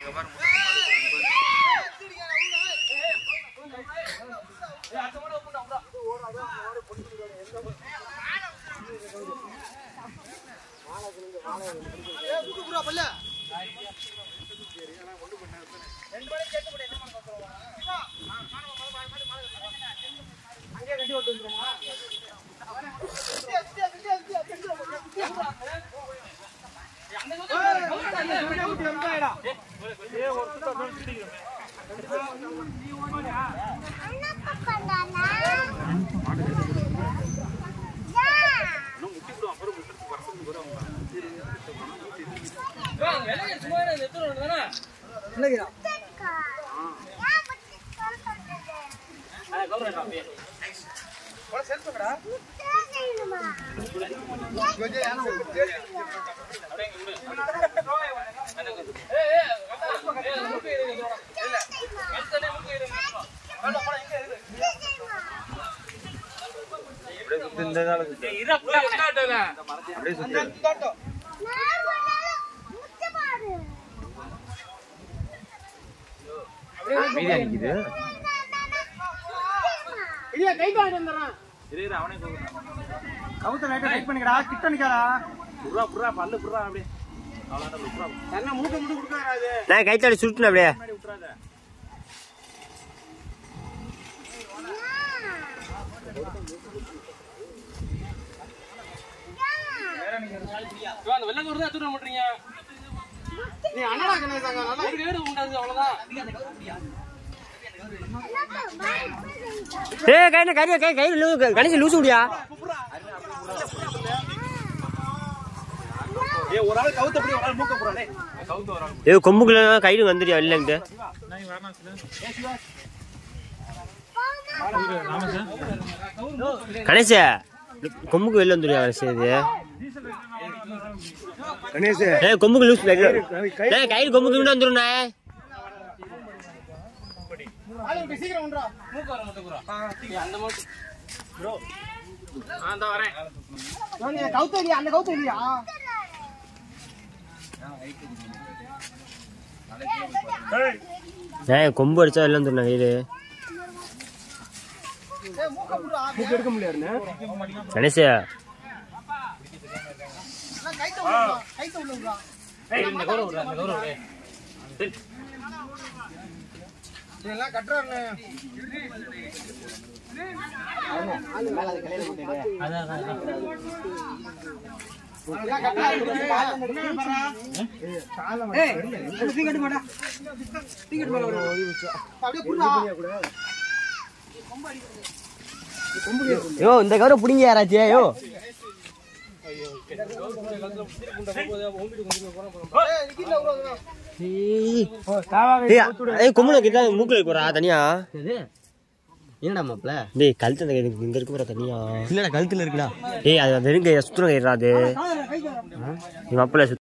கவுத்த லைட்டா டைட் பண்ணிக்கடா கிட்ட நிக்காடா என்ன மூக்க முட்டு கொடுக்காது நான் கைத்தாடி சுட்டுனேன் அப்படியே அந்த வெள்ளக்கூர் தான் எடுத்துட்டு மாட்டீங்க நீ அண்ணடா கணேசாங்க நல்லா ஒரு கேடு உண்டாது அவ்வளவுதான் ஏ கை கை கை கை லூ கணேஷ் லூசு முடியா ஏ ஒரு ஆள் கவுத்த அப்படி ஒரு ஆள் மூக்க போறானே ஏ கொம்புக்குள்ள கைடு வந்துடியா இல்லைன்ட்டு கணேஷ கொம்புக்கு வெளில வந்துடுயா கணேஷ் இது கணேஷ் ஏ கொம்புக்கு லூஸ் ஏ கைடு கொம்புக்கு விட்டு வந்துடுண்ணே சீக்கிரம் ஒன்றா மூக்கு வர மட்டும் குறா அந்த மூக்கு ப்ரோ ஆ இந்த வரேன் நீ கவுத்த இல்லையா அந்த கவுத்த இல்லையா ஏ கொம்பு அடிச்சா வெளில வந்துடுண்ணா கைடு மூக்க எடுக்க முடியாதுன்னு கணேஷ கைத்த உள்ள கைத்த உள்ள விடுறா இந்த கௌரவ விடுறா இந்த கௌரவ விடு இதெல்லாம் கட்டுறாருன்னு யோ இந்த கவரை பிடிங்க யாராச்சே யோ ஏய் கொம்புல கிட்ட மூக்குல போறா தனியா என்னடா மாப்ள டேய் கழுத்து அந்த இங்க- இங்க இருக்கு போறா தனியா இல்லடா கழுத்துல இருக்குடா டேய் அது வெறுங்க சுத்துற கயிறா அது நீ மாப்பிள்ள